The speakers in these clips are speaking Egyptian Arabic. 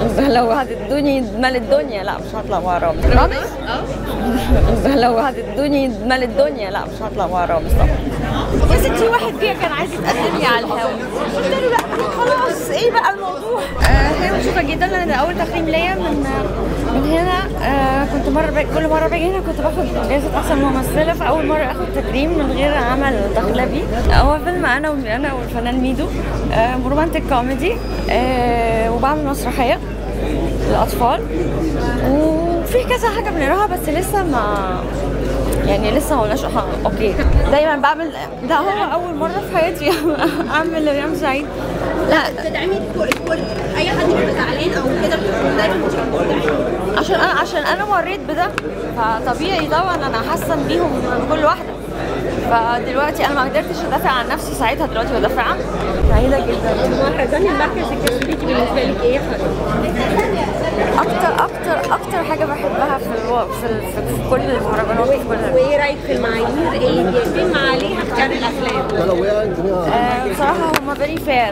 لو هتدوني مال الدنيا لا مش هطلع مع رامز رامز؟ لو هتدوني مال الدنيا لا مش هطلع مع رامز طبعا يا ستي واحد جه كان عايز يتقدم لي على الهوا قلت له لا خلاص ايه بقى الموضوع آه هي مبسوطه جدا لان ده اول تكريم ليا من من هنا آه كنت مره باجي كل مره باجي هنا كنت باخد جائزه احسن ممثله فاول مره اخد تكريم من غير عمل دخلبي هو فيلم انا وانا والفنان ميدو آه رومانتك كوميدي آه وبعمل مسرحيه للاطفال وفي كذا حاجه بنقراها بس لسه ما يعني لسه ما قلناش اه اوكي دايما بعمل ده هو اول مره في حياتي اعمل ريم سعيد لا تدعمي كل كل اي حد بيبقى زعلان او كده بتبقى دايما بتشجعي عشان انا عشان انا مريت بده فطبيعي طبعا انا حاسه بيهم من كل واحده فدلوقتي انا ما قدرتش ادافع عن نفسي ساعتها دلوقتي بدافع عنها سعيده جدا مهرجان المركز الكاثوليكي بالنسبه لك ايه؟ اكتر اكتر اكتر حاجه بحبها في الو... في, ال... في, في كل المهرجانات وفي كل وايه رايك في المعايير ايه جايبين معاليها اختيار الافلام؟ آه، بصراحه هم فيري فير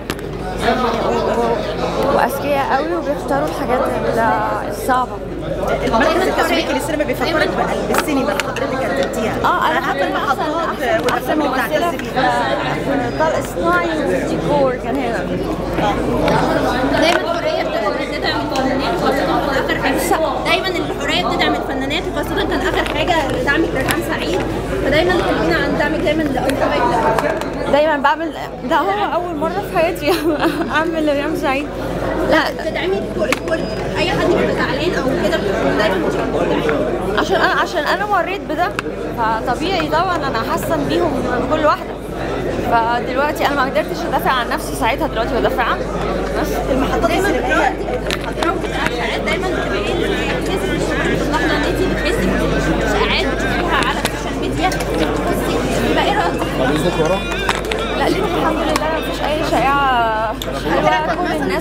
واذكياء قوي وبيختاروا الحاجات ال- الصعبه المركز التسويقي للسينما بيفكرك بقى بالسينما اللي حضرتك قدمتيها اه انا حتى حتى المحطات احسن احسن والافلام اللي ممثله بتعتز في بيها في طلق صناعي والديكور كان هنا دايما الحريه بتدعم الفنانات خاصه اخر حاجه دايما الحريه بتدعم الفنانات وخاصه كان اخر حاجه دعمك لرحام سعيد فدايما كلمينا عن دعمك دايما لاكتر دايما بعمل ده هو اول مره في حياتي اعمل ريم سعيد لا تدعمي كل كل اي حد بيبقى زعلان او كده بتبقى دايما بتشجعي عشان انا عشان انا مريت بده فطبيعي طبعا انا حاسه بيهم من كل واحده فدلوقتي انا ما قدرتش ادافع عن نفسي ساعتها دلوقتي بدافع عنها بس المحطات السينمائيه ساعات دايما بتبقى اللحظه ان انت بتحسي باشاعات بتشوفيها على السوشيال ميديا بتحسي يبقى ايه رايك؟ لا ليه الحمد لله ما فيش اي شائعه حلوه كل الناس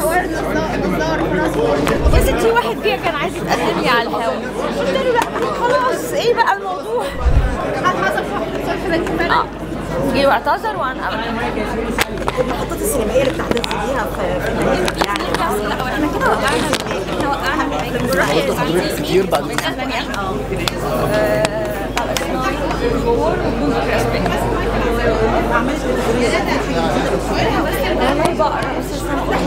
يا ستي واحد جه كان عايز يتقدم لي على الهوا قلت له لا خلاص ايه بقى الموضوع هل حصل صلح بينكم فعلا؟ اه جه واعتذر وانا المحطات السينمائيه اللي بتعتز بيها في في النهاية. يعني احنا كده وقعنا احنا وقعنا كتير بعد من اسبانيا انا بقرا بس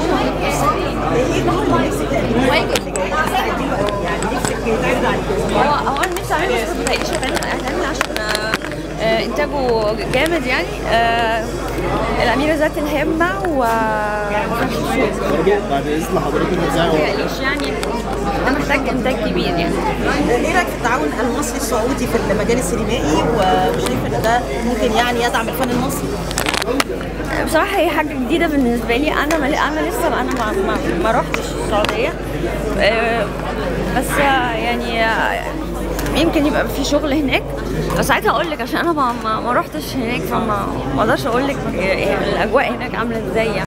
هو هو انا نفسي اعمل بس ما بلاقيش اعلان اعلان عشان آه، آه، انتاجه جامد يعني آه، الاميره ذات الهمه و برضه بعد اذن حضرتك المذيع متهيأليش يعني ده محتاج انتاج كبير يعني ايه رايك في التعاون المصري السعودي في المجال السينمائي و- وشايف ان ده ممكن يعني يدعم الفن المصري؟ بصراحة هي حاجة جديدة بالنسبة لي أنا ما أنا لسه أنا ما, ما, ما رحتش السعودية آه، بس آه، يعني آه، يمكن يبقى في شغل هناك فساعتها أقول لك عشان أنا ما, ما, ما رحتش هناك فما ما أقدرش أقول لك آه، الأجواء هناك عاملة إزاي يعني